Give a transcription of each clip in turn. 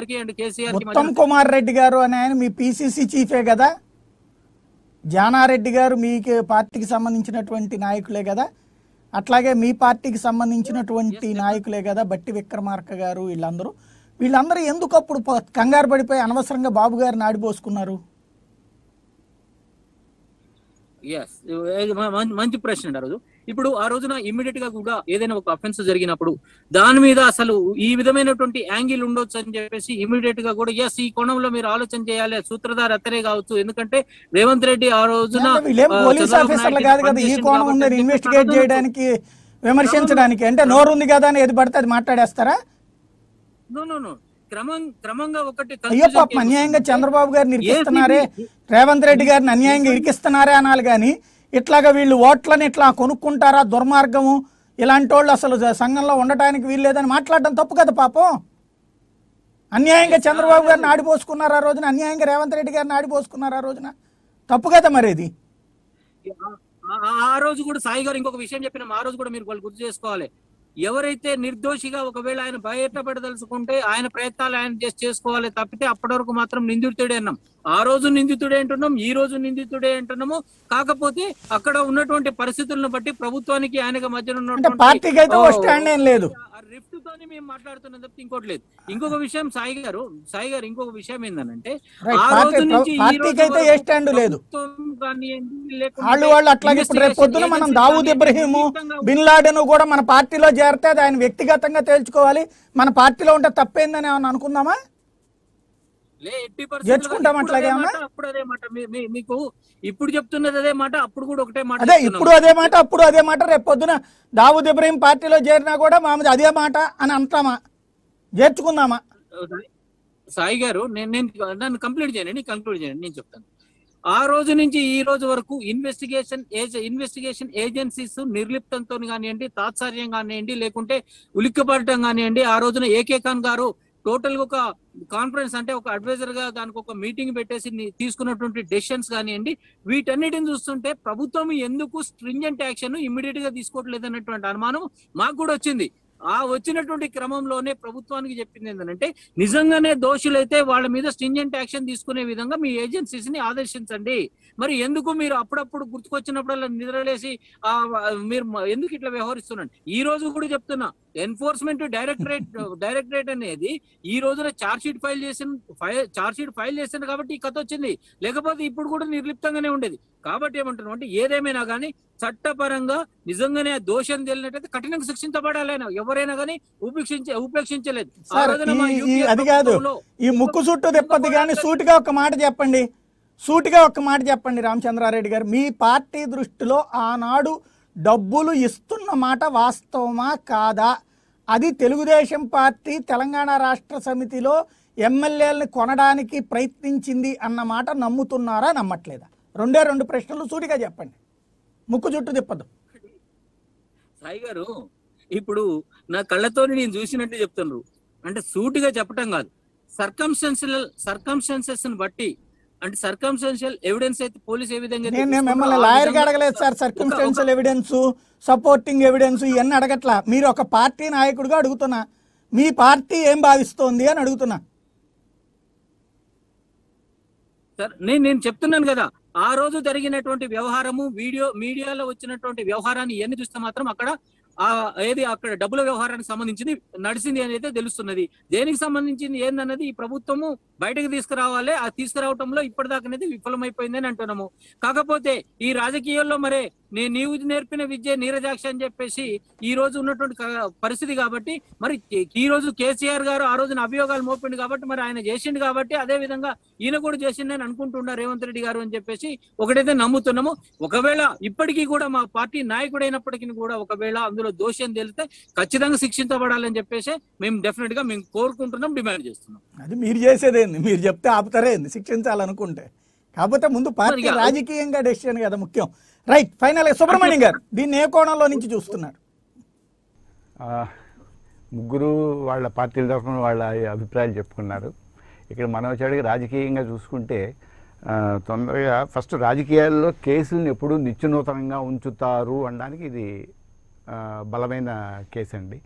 గారికి అండ్ కేసీఆర్ కి ఉత్తమ్ మధ్య కుమార్ రెడ్డి గారు అని ఆయన మీ పిసిసి చీఫే కదా జానారెడ్డి గారు మీకు పార్టీకి సంబంధించినటువంటి నాయకులే కదా అట్లాగే మీ పార్టీకి సంబంధించినటువంటి నాయకులే కదా బట్టి విక్రమార్క గారు వీళ్ళందరూ వీళ్ళందరూ ఎందుకు అప్పుడు ప- కంగారు పడిపోయి అనవసరంగా బాబు గారిని ఆడిపోసుకున్నారు ఎస్ మంచి ప్రశ్న అండి ఆ రోజు ఇప్పుడు ఆ రోజున ఇమ్మీడియట్ గా కూడా ఏదైనా ఒక అఫెన్స్ జరిగినప్పుడు దాని మీద అసలు ఈ విధమైనటువంటి యాంగిల్ ఉండొచ్చు అని చెప్పేసి ఇమ్మీడియట్ గా కూడా ఎస్ ఈ కోణంలో మీరు ఆలోచన చేయాలి సూత్రధార అతనే కావచ్చు ఎందుకంటే రేవంత్ రెడ్డి ఆ రోజున అంటే వీళ్ళేం ఆ, పోలీస్ చంద్రబాబు ఆఫీసర్లు నాయుడు కాదు కదా ఈ పనిచేసింది కోణం కాబట్టి ఉందని చెప్పి ఇన్వెస్టిగేట్ ప్రాణాలను- చేయడానికి విమర్శించడానికి అంటే నోరు ఉంది కదా అని ఏది పడితే అది మాట్లాడేస్తారా No, no, no. క్రమం క్రమంగా ఒకటి అయ్యో conclusion పాపం అన్యాయంగా చేస్తుంటే చంద్రబాబు గారిని ఇరికిస్తున్నారే ఏసీబీ రేవంత్ రెడ్డి గారిని అన్యాయంగా ఇరికిస్తున్నారే అనాలి కానీ ఇట్లాగా వీళ్ళు ఓట్లని ఇట్లా కొనుక్కుంటారా దుర్మార్గము ఇలాంటి వాళ్ళు అసలు జ- సంఘంలో ఉండటానికి వీల్లేదని మాట్లాడడం తప్పు కదా పాపం అన్యాయంగా చంద్రబాబు గారిని ఆడిపోసుకున్నారు ఆ రోజున అన్యాయంగా రేవంత్ రెడ్డి గారిని ఆడిపోసుకున్నారు ఆ రోజున తప్పు కదా మరి ఇది ఆ- ఆ- ఆ రోజు కూడా సాయి గారు ఇంకొక విషయం చెప్పిన ఆ రోజు కూడా మీరు వాళ్ళు గుర్తు చేసుకోవాలి ఎవరైతే నిర్దోషిగా ఒకవేళ ఆయన బయటపడదలుచుకుంటే ఆయన ప్రయత్నాలు ఆయన చేసి చేసుకోవాలి తప్పితే అప్పటి వరకు మాత్రం నిందితుడే అన్నాం ఆ రోజు నిందితుడే అంటున్నాం ఈ రోజు నిందితుడే అంటున్నాము కాకపోతే అక్కడ ఉన్నటువంటి పరిస్థితులను బట్టి ప్రభుత్వానికి ఆయనకు మధ్యన అంటే ఉన్నటువంటి పార్టీకి అయితే ఓ స్టాండ్ ఏం లేదు ఆ రిఫ్ట్ తోని మేము మాట్లాడుతున్నది తప్పితే ఇంకోటి లేదు ఇంకొక విషయం సాయి గారు సాయి గారు ఇంకొక విషయం ఏంటంటే Right, ఆ పార్టీ- రోజు నుంచి ఈ పార్టీకి రోజు అయితే ఏ వరకు స్టాండ్ లేదు. ప్రభుత్వం కానివ్వండి, లేకుంటే వాళ్ళు వాళ్ళు అట్లాగే ఇప్పుడు రేపు పొద్దున మనం investigation దావూద్ agencies ఇబ్రహీము ఖచ్చితంగా బిన్ లాడెన్ కూడా మన పార్టీలో చేరితే అది ఆయన వ్యక్తిగతంగా తేల్చుకోవాలి మన పార్టీలో ఉంటే తప్పేందని ఏమన్నా అనుకుందామా లే, ఎట్టి పరిస్థితుల్లో చేర్చుకుంటాం ఇప్పుడు అట్లాగే అదే అమ్మా? మాట, అప్పుడు అదే మాట మీ- మీ- మీకు ఇప్పుడు చెప్తున్నది అదే మాట అప్పుడు కూడా ఒకటే మాట అదే చెప్తున్నాం. ఇప్పుడు అదే మాట అప్పుడు అదే మాట రేపు పొద్దున దావూద్ ఇబ్రహీం పార్టీలో చేరినా కూడా మామది అదే మాట అని అంటామా చేర్చుకుందామా సాయి గారు నేను నేను నన్ను కంప్లీట్ చేయండి కంక్లూడ్ చేయండి నేను చెప్తాను ఆ రోజు నుంచి ఈ రోజు వరకు ఇన్వెస్టిగేషన్ ఇన్వెస్టిగేషన్ ఏజెన్సీస్ నిర్లిప్తంతో కానివ్వండి తాత్సర్యం కానివ్వండి లేకుంటే ఉలిక్కిపడటం కానివ్వండి ఆ రోజున ఏకే ఖాన్ గారు టోటల్ ఒక కాన్ఫరెన్స్ అంటే ఒక అడ్వైజర్ గా దానికి ఒక మీటింగ్ పెట్టేసి ని- తీసుకున్నటువంటి డెసిషన్స్ కానివ్వండి వీటన్నిటిని చూస్తుంటే ప్రభుత్వం ఎందుకు స్ట్రింజెంట్ యాక్షన్ ఇమ్మీడియట్ గా తీసుకోవట్లేదు అన్నటువంటి అనుమానం మాకు కూడా వచ్చింది ఆ వచ్చినటువంటి క్రమంలోనే ప్రభుత్వానికి చెప్పింది ఏంటంటే నిజంగానే దోషులైతే వాళ్ళ మీద స్ట్రింజెంట్ యాక్షన్ తీసుకునే విధంగా మీ ఏజెన్సీస్ ని ఆదేశించండి మరి ఎందుకు మీరు అప్పుడప్పుడు గుర్తుకొచ్చినప్పుడల్లా నిద్రలేసి ఆ మీరు మ- ఎందుకు ఇట్లా వ్యవహరిస్తున్నారు ఈ రోజు కూడా చెప్తున్నా ఎన్ఫోర్స్మెంట్ డైరెక్టరేట్ డైరెక్టరేట్ అనేది ఈ రోజున చార్జ్ షీట్ ఫైల్ చేసిన ఫైల్ చార్జ్ షీట్ ఫైల్ చేసింది కాబట్టి ఈ కథ వచ్చింది లేకపోతే ఇప్పుడు కూడా నిర్లిప్తంగానే ఉండేది కాబట్టి ఏమంటున్నాం అంటే ఏదేమైనా కానీ చట్టపరంగా నిజంగానే ఆ దోషం తేలినట్టయితే కఠినంగా శిక్షించబడాలి ఆయన ఎవరైనా కానీ ఉపేక్షించే ఉపేక్షించలేదు ఆ సార్ రోజున మా ఈ- ఈ యూపీఏ అది కాదు ప్రభుత్వంలో ఈ ముక్కు చుట్టూ తిప్పది కానీ సూటిగా ఒక మాట చెప్పండి సూటిగా ఒక మాట చెప్పండి రామచంద్రారెడ్డి గారు మీ పార్టీ దృష్టిలో ఆనాడు డబ్బులు ఇస్తున్న మాట వాస్తవమా కాదా అది తెలుగుదేశం పార్టీ తెలంగాణ రాష్ట్ర సమితిలో ఎమ్మెల్యేలను కొనడానికి ప్రయత్నించింది అన్న మాట నమ్ముతున్నారా నమ్మట్లేదా రెండే రెండు ప్రశ్నలు సూటిగా చెప్పండి ముక్కు చుట్టూ తిప్పదు సాయి గారు ఇప్పుడు నా కళ్ళతో నేను చూసినట్టు చెప్తున్నారు అంటే సూటిగా చెప్పటం కాదు సర్కమ్స్టెన్షియల్ సర్కమ్స్టెన్సెస్ బట్టి అంటే సర్కమ్స్టెన్షియల్ ఎవిడెన్స్ అయితే పోలీస్ ఏ విధంగా అయితే నేను నేను తీసుకుంటారో మిమ్మల్ని ఆ లాయర్కి విధంగా అడగలేదు సార్ ఒక- సర్కమ్స్టెన్షియల్ ఎవిడెన్స్ సపోర్టింగ్ ఎవిడెన్స్ ఇవన్నీ అడగట్లా మీరు ఒక పార్టీ నాయకుడిగా అడుగుతున్నా మీ పార్టీ ఏం భావిస్తోంది అని అడుగుతున్నా సార్ నేను నేను చెప్తున్నాను కదా ఆ రోజు జరిగినటువంటి వ్యవహారము వీడియో మీడియాలో వచ్చినటువంటి వ్యవహారాన్ని ఇవన్నీ చూస్తే మాత్రం అక్కడ ఆ ఏది అక్కడ డబ్బుల వ్యవహారానికి సంబంధించింది నడిచింది అని అయితే తెలుస్తున్నది దేనికి సంబంధించింది ఏందన్నది ఈ ప్రభుత్వము బయటకు తీసుకురావాలి ఆ తీసుకురావటంలో ఇప్పటిదాకానైతే విఫలమైపోయింది అని అంటున్నాము కాకపోతే ఈ రాజకీయాల్లో మరే నే నీవు నేర్పిన విద్య నీరజాక్ష అని చెప్పేసి ఈ రోజు ఉన్నటువంటి క- పరిస్థితి కాబట్టి మరి ఈ- ఈ రోజు కేసీఆర్ గారు ఆ రోజున అభియోగాలు మోపిండు కాబట్టి మరి ఆయన చేసిండు కాబట్టి అదే విధంగా ఈయన కూడా చేసిండని అనుకుంటున్నారు రేవంత్ రెడ్డి గారు అని చెప్పేసి ఒకటైతే నమ్ముతున్నాము ఒకవేళ ఇప్పటికీ కూడా మా పార్టీ నాయకుడైనప్పటికీ కూడా ఒకవేళ అందులో దోషం తేలితే ఖచ్చితంగా శిక్షించబడాలని చెప్పేసి మేము డెఫినెట్ గా మేము కోరుకుంటున్నాం డిమాండ్ చేస్తున్నాం అది మీరు చేసేదేంది మీరు చెప్తే ఆపుతారేంది శిక్షించాలనుకుంటే కాకపోతే ముందు పార్టీ మరి ఇక- రాజకీయంగా డెసిషన్ కదా ముఖ్యం రైట్ ఫైనల్ సుబ్రహ్మణ్యం గారు దీన్ని ఏ కోణంలో నుంచి చూస్తున్నారు ఆ, ముగ్గురు వాళ్ళ పార్టీల తరఫున వాళ్ళ అభిప్రాయాలు చెప్పుకున్నారు ఇక్కడ మనం వచ్చేటికి రాజకీయంగా చూసుకుంటే ఆ, తొందరగా ఫస్ట్ రాజకీయాల్లో కేసులను ఎప్పుడూ నిత్యనూతనంగా ఉంచుతారు అనడానికి ఇది ఆ, బలమైన కేసు అండి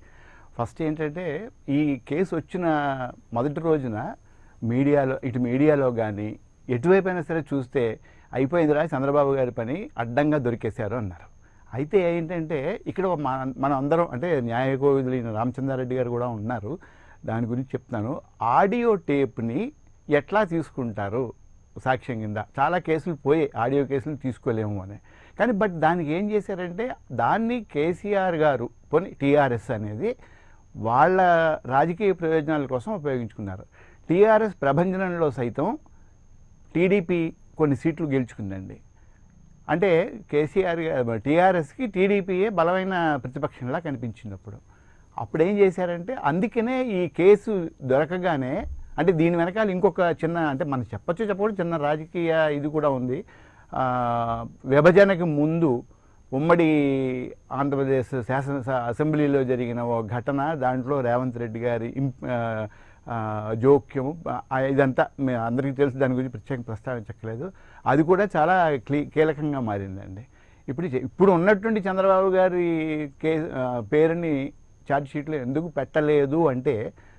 ఫస్ట్ ఏంటంటే ఈ కేసు వచ్చిన మొదటి రోజున మీడియాలో ఇటు మీడియాలో కానీ ఎటువైపు అయినా సరే చూస్తే అయిపోయిందిరా చంద్రబాబు గారి పని అడ్డంగా దొరికేశారు అన్నారు అయితే ఏంటంటే ఇక్కడ మన- మనం అందరం అంటే న్యాయ కోవిదులైన రామచంద్రారెడ్డి గారు కూడా ఉన్నారు దాని గురించి చెప్తాను ఆడియో టేప్ని ఎట్లా తీసుకుంటారు సాక్ష్యం కింద చాలా కేసులు పోయి ఆడియో కేసులు తీసుకోలేము అని కానీ బట్ దానికి ఏం చేశారంటే దాన్ని కేసీఆర్ గారు పోనీ టీఆర్ఎస్ అనేది వాళ్ళ రాజకీయ ప్రయోజనాల కోసం ఉపయోగించుకున్నారు టీఆర్ఎస్ ప్రభంజనంలో సైతం టీడీపీ కొన్ని సీట్లు గెలుచుకుందండి అంటే కేసీఆర్ గా- టీఆర్ఎస్కి టీడీపీయే బలమైన ప్రతిపక్షంలా కనిపించింది అప్పుడు అప్పుడు ఏం చేశారంటే అందుకనే ఈ కేసు దొరకగానే అంటే దీని వెనకాల ఇంకొక చిన్న అంటే మనం చెప్పచ్చు చెప్పకూడదు చిన్న రాజకీయ ఇది కూడా ఉంది ఆ, విభజనకి ముందు ఉమ్మడి ఆంధ్రప్రదేశ్ శాసన స- అసెంబ్లీలో జరిగిన ఓ ఘటన దాంట్లో రేవంత్ రెడ్డి గారి ఇంప్- ఆ, ఆ, జోక్యం ఆ, ఇదంతా మే అందరికీ తెలుసు దాని గురించి ప్రత్యేకంగా ప్రస్తావించక్కలేదు అది కూడా చాలా క్లీ కీలకంగా మారిందండి ఇప్పుడు చె- ఇప్పుడు ఉన్నటువంటి చంద్రబాబు గారి కే ఆ, పేరుని ఛార్జ్ షీట్లో ఎందుకు పెట్టలేదు అంటే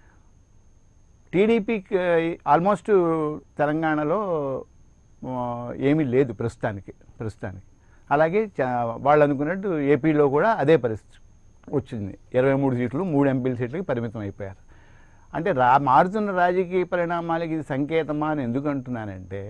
టీడీపీకి ఆల్మోస్ట్ తెలంగాణలో ఆ, ఏమీ లేదు ప్రస్తుతానికి ప్రస్తుతానికి అలాగే చ- వాళ్ళు అనుకున్నట్టు ఏపీలో కూడా అదే పరిస్థితి వచ్చింది ఇరవై మూడు సీట్లు మూడు ఎంపీల సీట్లకి పరిమితం అయిపోయారు అంటే రా మారుతున్న రాజకీయ పరిణామాలకి ఇది సంకేతమా అని ఎందుకు అంటున్నానంటే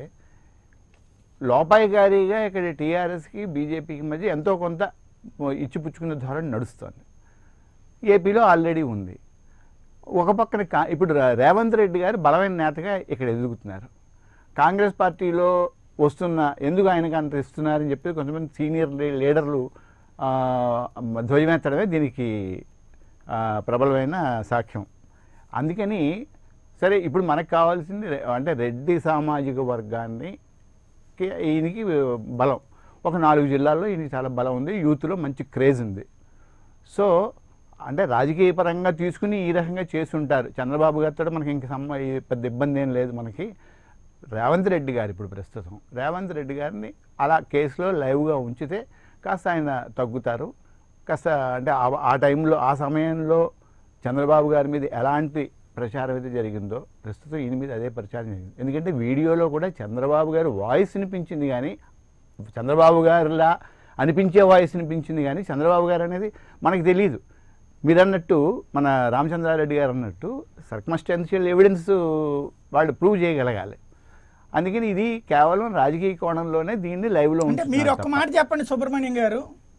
లోపాయికారిగా ఇక్కడ టీఆర్ఎస్కి బీజేపీకి మధ్య ఎంతో కొంత ఇచ్చిపుచ్చుకున్న ధోరణి నడుస్తుంది ఏపీలో ఆల్రెడీ ఉంది ఒక పక్కన కా ఇప్పుడు రా- రేవంత్ రెడ్డి గారు బలమైన నేతగా ఇక్కడ ఎదుగుతున్నారు కాంగ్రెస్ పార్టీలో వస్తున్న ఎందుకు ఆయనకు అంత ఇస్తున్నారని చెప్పి కొంతమంది సీనియర్ లీ- లీడర్లు ఆ, ధ్వజమెత్తడమే దీనికి ఆ, ప్రబలమైన సాక్ష్యం అందుకని సరే ఇప్పుడు మనకు కావాల్సింది రె- అంటే రెడ్డి సామాజిక వర్గాన్ని కి- ఈయనకి బలం ఒక నాలుగు జిల్లాల్లో ఈయనకి చాలా బలం ఉంది యూత్లో మంచి క్రేజ్ ఉంది సో అంటే రాజకీయ పరంగా తీసుకుని ఈ రకంగా చేసి ఉంటారు చంద్రబాబు గారితో మనకి ఇంక సమ్మ ఈ పెద్ద ఇబ్బంది ఏం లేదు మనకి రేవంత్ రెడ్డి గారు ఇప్పుడు ప్రస్తుతం రేవంత్ రెడ్డి గారిని అలా కేసులో లైవ్గా ఉంచితే కాస్త ఆయన తగ్గుతారు కాస్త అంటే ఆ- ఆ టైంలో ఆ సమయంలో చంద్రబాబు గారి మీద ఎలాంటి ప్రచారం అయితే జరిగిందో ప్రస్తుతం ఈయన మీద అదే ప్రచారం జరిగింది ఎందుకంటే వీడియోలో కూడా చంద్రబాబు గారు వాయిస్ వినిపించింది కానీ చంద్రబాబు గారిలా అనిపించే వాయిస్ వినిపించింది కానీ చంద్రబాబు గారు అనేది మనకు తెలియదు మీరు అన్నట్టు మన రామచంద్రారెడ్డి గారు అన్నట్టు సర్కమస్టాన్షియల్ ఎవిడెన్స్ వాళ్ళు ప్రూవ్ చేయగలగాలి అందుకని ఇది కేవలం రాజకీయ కోణంలోనే దీన్ని లైవ్లో అంటే మీరు ఒక్క మాట చెప్పండి సుబ్రహ్మణ్యం గారు